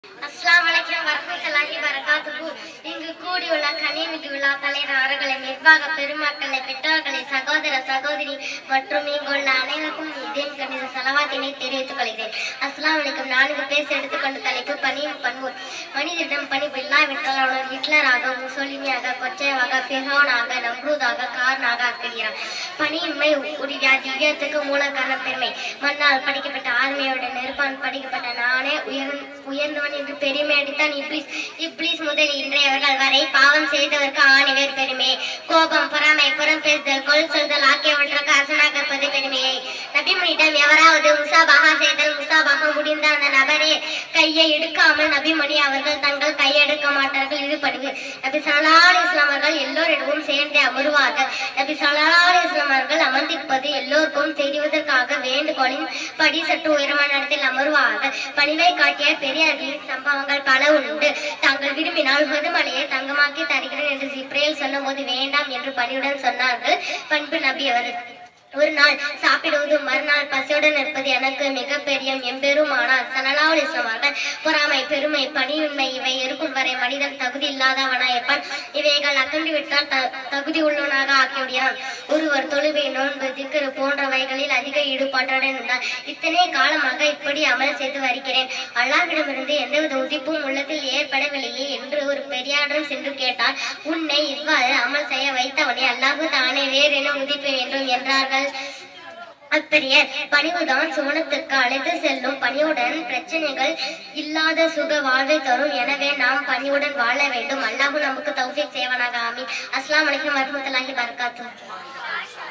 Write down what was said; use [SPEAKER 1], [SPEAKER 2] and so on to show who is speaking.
[SPEAKER 1] அஸ்ஸலாமு அலைக்கும் வரஹ்மத்துல்லாஹி வரகாத்துஹு இங்கு கூடியுள்ள கனிமிகு விழா தலைவர்களை நிர்வாக பெருமக்களை பெற்றோர்களை சகோதர சகோதரி மற்றும் இங்குள்ள அனைவருக்கும் இதயம் கணித செலவாத்தினை தெரிவித்துக் கொள்கிறேன் அஸ்ஸலாமு அலைக்கும் நான்கு பேர் எடுத்துக்கொண்ட தலைப்பு பணியும் பண்பு மனிதரிடம் பணிவு இல்லாவிட்டால் அவன் ஹிட்லராக முசோலினியாக கொச்சையாக பிறோனாக நம்ரூதாக காரனாக ஆக்குகிறான் பணியின்மை உரியாதி ஈயத்துக்கு மூல காரண பெருமை மண்ணால் படிக்கப்பட்ட ஆர்மையோட நெருப்பான் படிக்கப்பட்ட நானே உயர் உயர்ந்தவன் என்று பெருமை அடித்தான் இப்ளீஸ் இப்ளீஸ் முதல் இன்றையவர்கள் வரை பாவம் செய்தவருக்கு ஆணிவர் பெருமை கோபம் பொறாமை புறம் பேசுதல் கொல் சொல்தல் ஆகியவற்றுக்கு அரசனாக இருப்பது பெருமையை நபிமணியிடம் எவராவது முசாபாகா செய்தல் முசாபாக முடிந்த அந்த நபரே கையை எடுக்காமல் நபிமணி அவர்கள் தங்கள் கையெடுக்க மாட்டார்கள் இது பணிவு நபி சலால் இஸ்லாம் அவர்கள் எல்லோரிடமும் சேர்ந்து அமருவார்கள் நபி சலால் இஸ்லாம் அவர்கள் அமர்ந்திருப்பது எல்லோருக்கும் தெரிவதற்காக வேண்டுகோளின் படி சற்று உயரமான இடத்தில் அமருவார்கள் பணிவை காட்டிய பெரியார்களின் சம்பவங்கள் பல உண்டு தாங்கள் விரும்பினால் மதுமலையை தங்கமாக்கி தருகிறேன் என்று ஜிப்ரேல் சொன்னபோது வேண்டாம் என்று பணியுடன் சொன்னார்கள் பண்பு நபி அவர்கள் ஒரு நாள் சாப்பிடுவது மறுநாள் பசியுடன் இருப்பது எனக்கு மிகப்பெரிய எம்பெருமானார் சனலாவுல் இஸ்லாம் அவர்கள் பொறாமை பெருமை பணியின்மை இவை இருக்கும் வரை மனிதன் தகுதி இல்லாதவனாய் இருப்பான் இவைகள் அகன்று விட்டால் த- தகுதி உள்ளவனாக ஆக்கிவிடுகிறான் ஒருவர் தொழுகை நோன்பு திக்கரு போன்றவைகளில் அதிக ஈடுபாட்டுடன் இருந்தார் இத்தனை காலமாக இப்படி அமல் செய்து வருகிறேன் அல்லாவிடமிருந்து எந்தவித உதிப்பும் உள்ளத்தில் ஏற்படவில்லையே என்று ஒரு பெரியாரிடம் சென்று கேட்டார் உன்னை இவ்வாறு அமல் செய்ய வைத்தவனே அல்லாஹு தானே வேறென உதிப்ப வேண்டும் என்றார்கள் அப்பெரியர் பணிவுதான் சுவனத்துக்கு அழைத்து செல்லும் பணிவுடன் பிரச்சனைகள் இல்லாத சுக வாழ்வை தரும் எனவே நாம் பணிவுடன் வாழ வேண்டும் அல்லாஹ் நமக்கு தௌஃபீக் செய்வனாக ஆமீன் அஸ்ஸலாமு அலைக்கும் வரஹ்மத்துல்லாஹி வபரகாத்துஹு